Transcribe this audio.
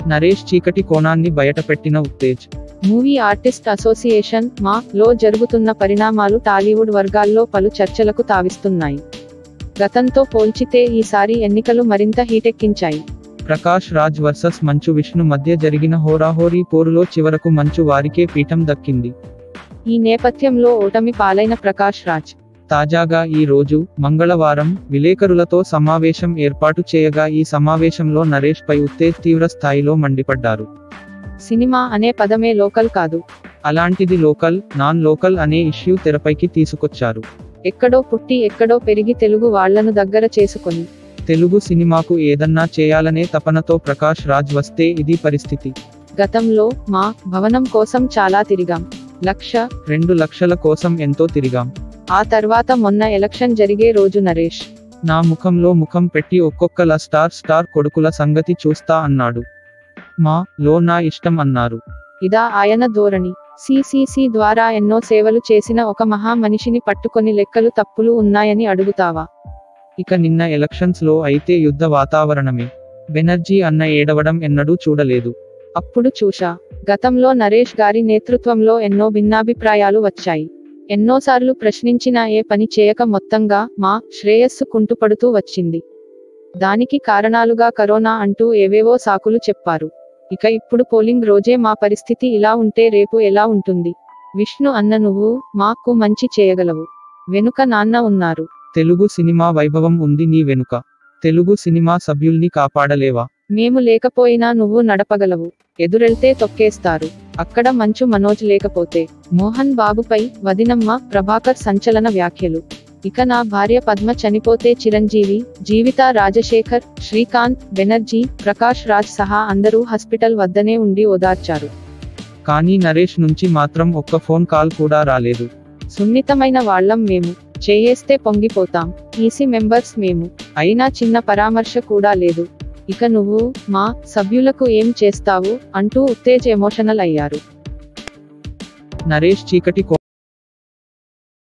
నరేష్ చీకటి కోణాన్ని బయటపెట్టిన Uttej movie artist association MAA లో జరుగుతున్న పరిణామాలు టాలీవుడ్ వర్గాల్లో పలు చర్చలకు తావిస్తున్నాయి గతంతో పోల్చితే ఈసారి ఎన్నికలు మరింత హీటెక్కించాయి ప్రకాష్ రాజ్ వర్సెస్ మంచు విష్ణు మధ్య జరిగిన హోరాహోరీ పోరులో చివరకు మంచు వారికే పీఠం దక్కింది ఈ నేపథ్యంలో ఓటమి పాలైన ప్రకాష్ రాజ్ తాజాగా ఈ రోజు మంగళవారం విలేకరులతో సమావేశం ఏర్పాటు చేయగా ఈ సమావేశంలో నరేష్ పై ఉత్తేజ్ తీవ్ర స్థాయిలో మండిపడ్డారు సినిమా అనే పదమే లోకల్ కాదు అలాంటిది లోకల్ నాన్ లోకల్ అనే ఇష్యూ తెరపైకి తీసుకొచ్చారు ఎక్కడో పుట్టి ఎక్కడో పెరిగి తెలుగు వాళ్లను దగ్గర చేసుకొని తెలుగు సినిమాకు ఏదన్నా చేయాలనే తపనతో ప్రకాష్ రాజ్ వస్తే ఇది పరిస్థితి గతంలో మా భవనం కోసం చాలా తిరిగాం లక్ష రెండు లక్షల కోసం ఎంతో తిరిగాం ఆ తర్వాత మొన్న ఎలక్షన్ జరిగే రోజు నరేష్ నా ముఖంలో ముఖం పెట్టి ఒక్కొక్కల స్టార్ స్టార్ కొడుకుల సంగతి చూస్తా అన్నాడు మా లో నా ఇష్టం అన్నారు ఇదా ఆయన ధోరణి సిసిసి ద్వారా ఎన్నో సేవలు చేసిన ఒక మహా మనిషిని పట్టుకొని లెక్కలు తప్పులు ఉన్నాయని అడుగుతావా ఇక నిన్న ఎలక్షన్స్ లో అయితే యుద్ధ వాతావరణమే బెనర్జీ అన్న ఏడవడం ఎన్నడూ చూడలేదు అప్పుడు చూశా గతంలో నరేష్ గారి నేతృత్వంలో ఎన్నో భిన్నాభిప్రాయాలు వచ్చాయి ఎన్నోసార్లు ప్రశ్నించినా ఏ పని చేయక మొత్తంగా మా శ్రేయస్సు కుంటుపడుతూ వచ్చింది దానికి కారణాలుగా కరోనా అంటూ ఏవేవో సాకులు చెప్పారు ఇక ఇప్పుడు పోలింగ్ రోజే మా పరిస్థితి ఇలా ఉంటే రేపు ఎలా ఉంటుంది విష్ణు అన్న నువ్వు మాకు మంచి చేయగలవు వెనుక నాన్న ఉన్నారు తెలుగు సినిమా వైభవం ఉంది నీ వెనుక తెలుగు సినిమా సభ్యుల్ని కాపాడలేవా మేము లేకపోయినా నువ్వు నడపగలవు ఎదురెళ్తే తొక్కేస్తారు అక్కడ మంచు మనోజ్ లేకపోతే మోహన్ బాబుపై వదినమ్మ ప్రభాకర్ సంచలన వ్యాఖ్యలు ఇక నా భార్య పద్మ చనిపోతే చిరంజీవి జీవిత రాజశేఖర్ శ్రీకాంత్ బెనర్జీ ప్రకాష్ రాజ్ సహా అందరూ హాస్పిటల్ వద్దనే ఉండి ఓదార్చారు కానీ నరేష్ నుంచి మాత్రం ఒక్క ఫోన్ కాల్ కూడా రాలేదు సున్నితమైన వాళ్ళం మేము చేయేస్తే పొంగిపోతాం ఈసీ మెంబర్స్ మేము అయినా చిన్న పరామర్శ కూడా లేదు ఇక నువ్వు మా సభ్యులకు ఏం చేస్తావు అంటూ ఉత్తేజ్ ఎమోషనల్ అయ్యారు నరేష్ చీకటి కో-